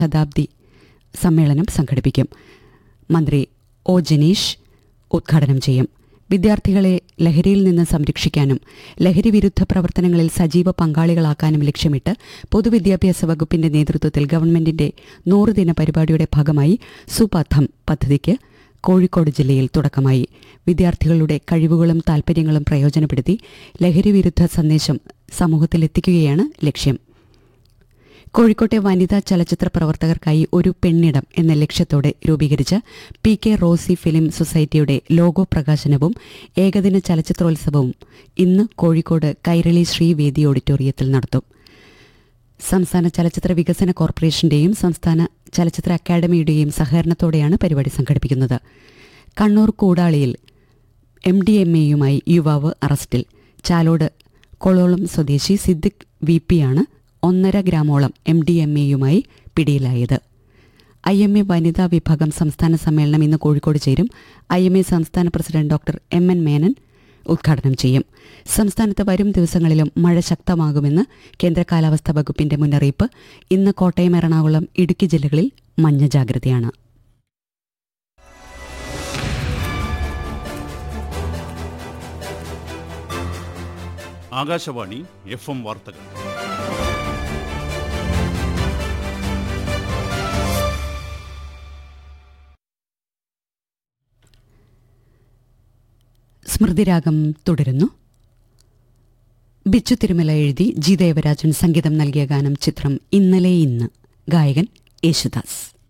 ശതാബ്ദി സമ്മേളനം സംഘടിപ്പിക്കും മന്ത്രി ഒ ജനീഷ് ഉദ്ഘാടനം ചെയ്യും വിദ്യാർത്ഥികളെ ലഹരിയിൽ നിന്ന് സംരക്ഷിക്കാനും ലഹരി വിരുദ്ധ പ്രവർത്തനങ്ങളിൽ സജീവ പങ്കാളികളാക്കാനും ലക്ഷ്യമിട്ട് പൊതുവിദ്യാഭ്യാസ വകുപ്പിന്റെ നേതൃത്വത്തിൽ ഗവൺമെന്റിന്റെ നൂറുദിന പരിപാടിയുടെ ഭാഗമായി സുപഥം പദ്ധതിക്ക് കോഴിക്കോട് ജില്ലയിൽ തുടക്കമായി വിദ്യാർത്ഥികളുടെ കഴിവുകളും താൽപ്പര്യങ്ങളും പ്രയോജനപ്പെടുത്തി ലഹരി വിരുദ്ധ സന്ദേശം സമൂഹത്തിലെത്തിക്കുകയാണ് ലക്ഷ്യം കോഴിക്കോട്ടെ വനിതാ ചലച്ചിത്ര പ്രവർത്തകർക്കായി ഒരു പെണ്ണിടം എന്ന ലക്ഷ്യത്തോടെ രൂപീകരിച്ച പി കെ റോസി ഫിലിം സൊസൈറ്റിയുടെ ലോഗോ പ്രകാശനവും ഏകദിന ചലച്ചിത്രോത്സവവും ഇന്ന് കോഴിക്കോട് കൈരളി ശ്രീവേദി ഓഡിറ്റോറിയത്തിൽ നടത്തും സംസ്ഥാന ചലച്ചിത്ര വികസന കോർപ്പറേഷന്റെയും സംസ്ഥാന ചലച്ചിത്ര അക്കാദമിയുടെയും സഹകരണത്തോടെയാണ് പരിപാടി സംഘടിപ്പിക്കുന്നത് കണ്ണൂർ കൂടാളിയിൽ എം ഡി എം എയുമായി യുവാവ് അറസ്റ്റിൽ ചാലോട് കൊളോളം സ്വദേശി സിദ്ദിഖ് വി പിയാണ് ഒന്നര ഗ്രാമോളം എം ഡി എം എയുമായി പിടിയിലായത് ഐ എം എ വനിതാ വിഭാഗം സംസ്ഥാന സമ്മേളനം ഇന്ന് കോഴിക്കോട് ചേരും ഐ എം എ സംസ്ഥാന president doctor M N Menon ഉദ്ഘാടനം ചെയ്യും സംസ്ഥാനത്ത് വരും ദിവസങ്ങളിലും മഴ ശക്തമാകുമെന്ന് കേന്ദ്ര കാലാവസ്ഥാ വകുപ്പിന്റെ മുന്നറിയിപ്പ് ഇന്ന് കോട്ടയം എറണാകുളം ഇടുക്കി ജില്ലകളിൽ മഞ്ഞ ജാഗ്രതയാണ് ആകാശവാണി എഫ് എം വാർത്തകൾ സ്മൃതിരാഗം തുടരുന്നു ബിച്ചു തിരുമല എഴുതി ജി ദേവരാജൻ സംഗീതം നൽകിയ ഗാനം ചിത്രം ഇന്നലെ ഇന്ന് ഗായകൻ യേശുദാസ്